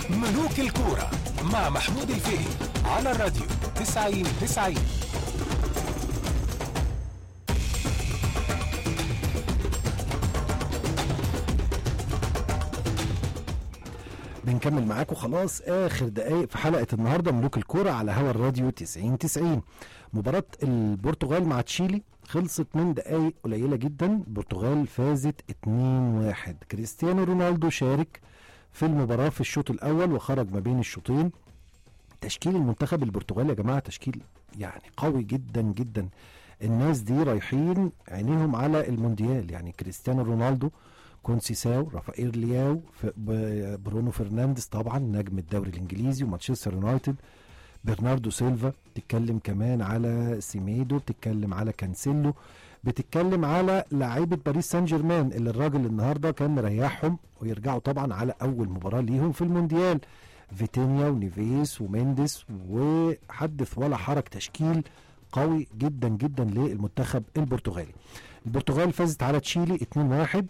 ملوك الكورة مع محمود الفقي على الراديو 90 90 بنكمل معاكم خلاص اخر دقايق في حلقه النهارده ملوك الكوره على هوا الراديو 90 90 مباراه البرتغال مع تشيلي خلصت من دقايق قليله جدا البرتغال فازت 2-1 كريستيانو رونالدو شارك في المباراه في الشوط الاول وخرج ما بين الشوطين تشكيل المنتخب البرتغالي يا جماعه تشكيل يعني قوي جدا جدا الناس دي رايحين عينيهم على المونديال يعني كريستيانو رونالدو كونسيساو رافائيل لياو ف- ب- برونو فرنانديز طبعا نجم الدوري الانجليزي ومانشستر يونايتد برناردو سيلفا بتتكلم كمان على سيميدو بتتكلم على كانسيلو بتتكلم على لعيبه باريس سان جيرمان اللي الراجل النهارده كان مريحهم ويرجعوا طبعا على اول مباراه ليهم في المونديال فيتينيا ونيفيس ومينديس وحدث ولا حرج تشكيل قوي جدا جدا للمنتخب البرتغالي البرتغال فازت على تشيلي 2-1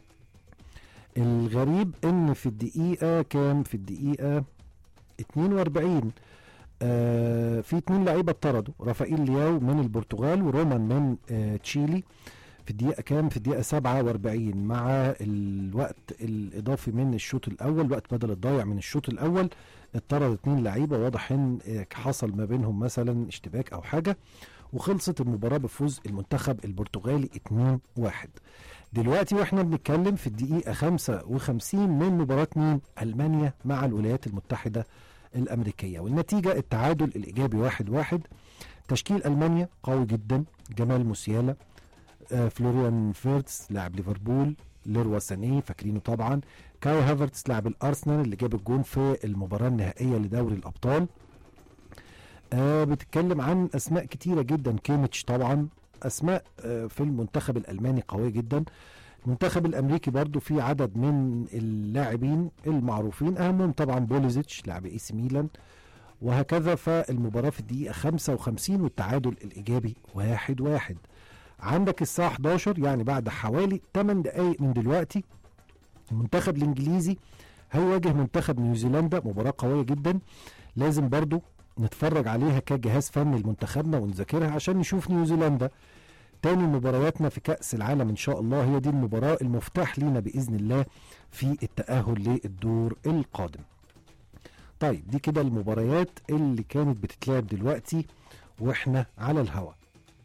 الغريب ان في الدقيقه كام في الدقيقه 42 آه في اتنين لعيبه اتطردوا رافائيل لياو من البرتغال ورومان من آه تشيلي في الدقيقه كام في الدقيقه 47 مع الوقت الاضافي من الشوط الاول وقت بدل الضايع من الشوط الاول اتطرد اتنين لعيبه واضح ان آه، حصل ما بينهم مثلا اشتباك او حاجه وخلصت المباراه بفوز المنتخب البرتغالي 2-1 دلوقتي واحنا بنتكلم في الدقيقة 55 من مباراة مين؟ ألمانيا مع الولايات المتحدة الأمريكية والنتيجة التعادل الإيجابي واحد واحد تشكيل ألمانيا قوي جدا جمال موسيالا آه فلوريان فيرتس لاعب ليفربول ليروا سانيه فاكرينه طبعا كاي هافرتس لاعب الأرسنال اللي جاب الجون في المباراة النهائية لدوري الأبطال آه بتتكلم عن أسماء كتيرة جدا كيميتش طبعا اسماء آه، في المنتخب الالماني قويه جدا المنتخب الامريكي برضو في عدد من اللاعبين المعروفين اهمهم طبعا بوليزيتش لاعب اي سي ميلان وهكذا فالمباراه في الدقيقه 55 والتعادل الايجابي واحد واحد عندك الساعه 11 يعني بعد حوالي 8 دقائق من دلوقتي المنتخب الانجليزي هيواجه منتخب نيوزيلندا مباراه قويه جدا لازم برضو نتفرج عليها كجهاز فني لمنتخبنا ونذاكرها عشان نشوف نيوزيلندا تاني مبارياتنا في كأس العالم إن شاء الله هي دي المباراة المفتاح لينا بإذن الله في التأهل للدور القادم طيب دي كده المباريات اللي كانت بتتلعب دلوقتي واحنا على الهوا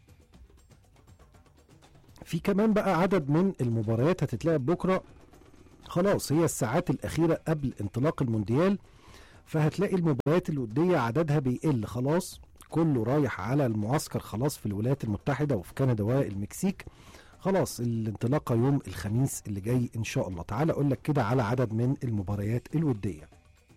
في كمان بقى عدد من المباريات هتتلعب بكرة خلاص هي الساعات الأخيرة قبل انطلاق المونديال فهتلاقي المباريات الودية عددها بيقل خلاص كله رايح على المعسكر خلاص في الولايات المتحدة وفي كندا والمكسيك خلاص الانطلاقة يوم الخميس اللي جاي ان شاء الله تعالى اقول لك كده على عدد من المباريات الودية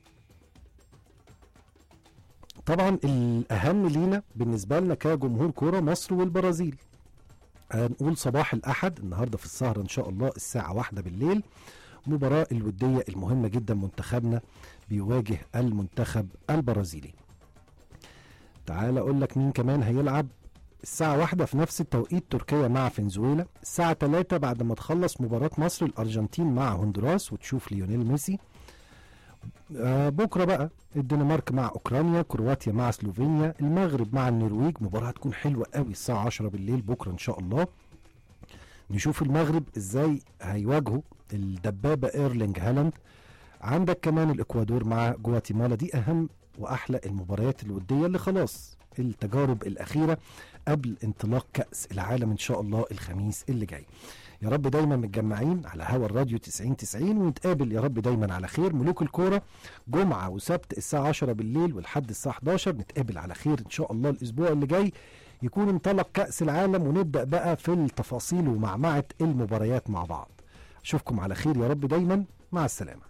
طبعا الاهم لينا بالنسبة لنا كجمهور كورة مصر والبرازيل هنقول صباح الاحد النهارده في السهرة ان شاء الله الساعة واحدة بالليل مباراة الودية المهمة جدا منتخبنا بيواجه المنتخب البرازيلي تعال اقول لك مين كمان هيلعب الساعة واحدة في نفس التوقيت تركيا مع فنزويلا الساعة 3 بعد ما تخلص مباراة مصر الأرجنتين مع هندوراس وتشوف ليونيل ميسي آه بكرة بقى الدنمارك مع أوكرانيا كرواتيا مع سلوفينيا المغرب مع النرويج مباراة هتكون حلوة قوي الساعة 10 بالليل بكرة إن شاء الله نشوف المغرب ازاي هيواجهوا الدبابة ايرلينج هالاند عندك كمان الاكوادور مع جواتيمالا دي اهم واحلى المباريات الوديه اللي خلاص التجارب الاخيره قبل انطلاق كاس العالم ان شاء الله الخميس اللي جاي يا رب دايما متجمعين على هوا الراديو 90 90 ونتقابل يا رب دايما على خير ملوك الكوره جمعه وسبت الساعه 10 بالليل ولحد الساعه 11 نتقابل على خير ان شاء الله الاسبوع اللي جاي يكون انطلق كاس العالم ونبدا بقى في التفاصيل ومعمعه المباريات مع بعض اشوفكم على خير يا رب دايما مع السلامه